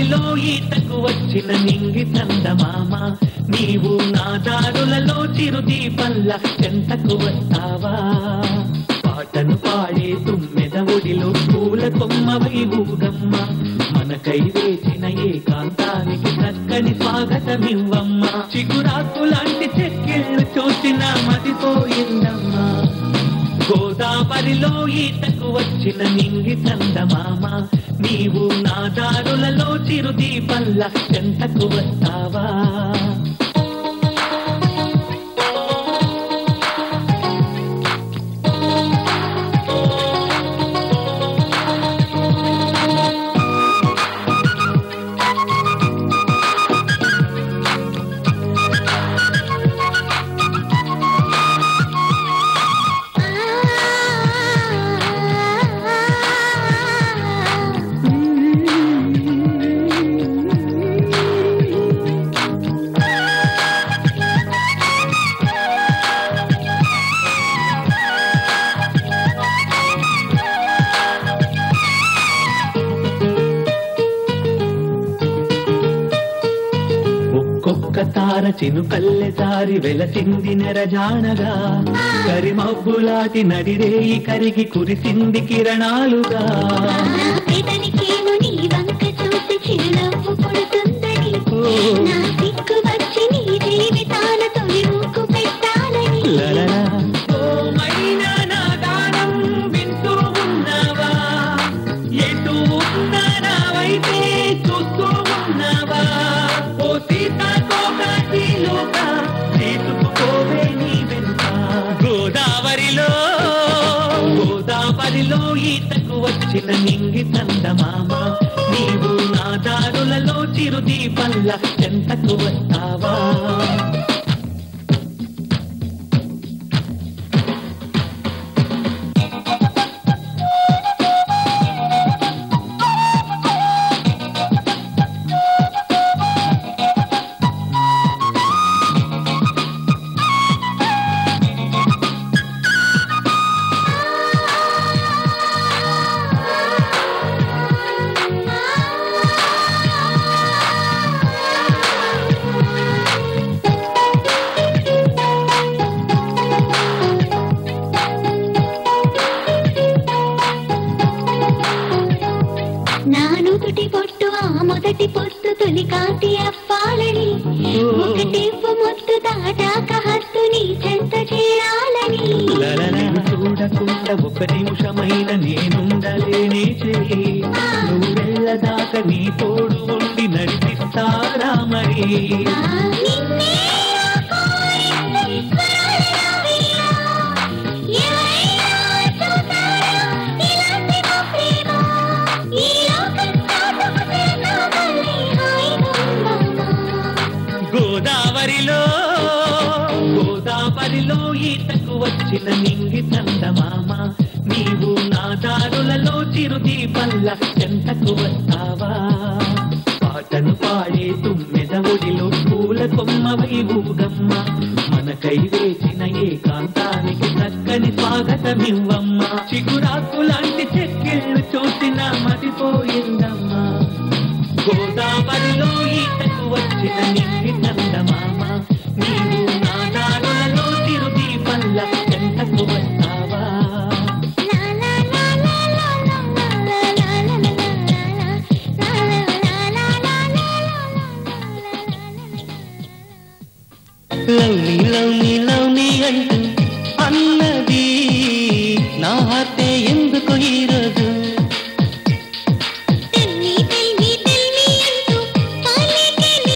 గోదావరిలో ఈతకు వచ్చిన నింగి చందమామ నీవు నా దారులలో చిరుదీపల్ల చెంతకు వస్తావా పాటను పాడే తుమ్మెద ఒడిలో పూల కొమ్మవై ఊగమ్మ మనకై వేచిన ఏకాంతానికి చక్కని స్వాగతమివ్వమ్మ చిగురాకు లాంటి చెక్కిళ్ళు చూసిన మతిపోయిందమ్మా గోదావరిలో ఈతకు వచ్చిన నింగి చందమామ నీవు నా దారులలో చిరుదీపల్ల చెంతకు వస్తావా ఒక్కొక్క తార చినుకల్లె జారి వెలసింది నెరజానగా కరిమబ్బులాటి నడిరేయి కరిగి కురిసింది కిరణాలుగా ఇతనికేమో నీ వంక చూసి చిరునవ్వు పుడుతుందని నా సిగ్గు వచ్చి నీ జీవితాన తొలి ఊకు పెట్టాలని లలలా. ఓ మైనా నా గానం వింటూ ఉన్నావా? ఎటు ఉన్నా నా వైపే చూస్తూ ఉన్నావా? ఓ సీతాకోకాశీలోక తీసుకుపోవే నీ వెనుక. గోదావరిలో గోదావరిలో ఈతకు వచ్చిన నింగి చందమామ నీవు నా దారులలో చిరుదీపల్ల చెంతకు వస్తావా నా నుదుటి పొట్టు ఆ మొదటి పొత్తు తొలి కాంతి అప్పాలని ఒకటివ్వు ముద్దు దాటాక హద్దు నీ చెంత చేరాలని లలలను చూడకుండా ఒక నిమిషమైన నేనుండలేనే చెయ్యి నువ్వు వెళ్ళదాకా నీ తోడు ఉండి నడిపిస్తారా మరి ఆ నిన్నే ఆ కోరింది స్వరాలవిలా. ఎవరైనా చూసారా ఇలాంటి మా ప్రేమ? ఈ లోకం చాటుకు చేరిన మళ్ళీ హాయిగుందమ్మా. గోదావరిలో గోదావరిలో ఈతకు వచ్చిన నింగి చందమామ నీవు నా దారులలో చిరుదీపల్ల చెంతకు వస్తావా పాటను పాడే తుమ్మెద ఒడిలో పూల కొమ్మవై ఊగమ్మ మనకై వేచిన ఏకాంతానికి చక్కని స్వాగతమివ్వమ్మ చిగురాకు లాంటి చెక్కిళ్ళు చూసిన మతిపోయిందమ్మా గోదావరిలో ఈతకు వచ్చిన నింగి చందమామ నీవు నా దారులలో తిరుదీపల్ల చెంతకు వస్తావా లా లా లా లా లా లా లా లా లా లా లా లా లా లా లా లవ్లీ లవ్లీ లవ్లీ అంటూ అన్నది నా హార్టే ఎందుకు హీరో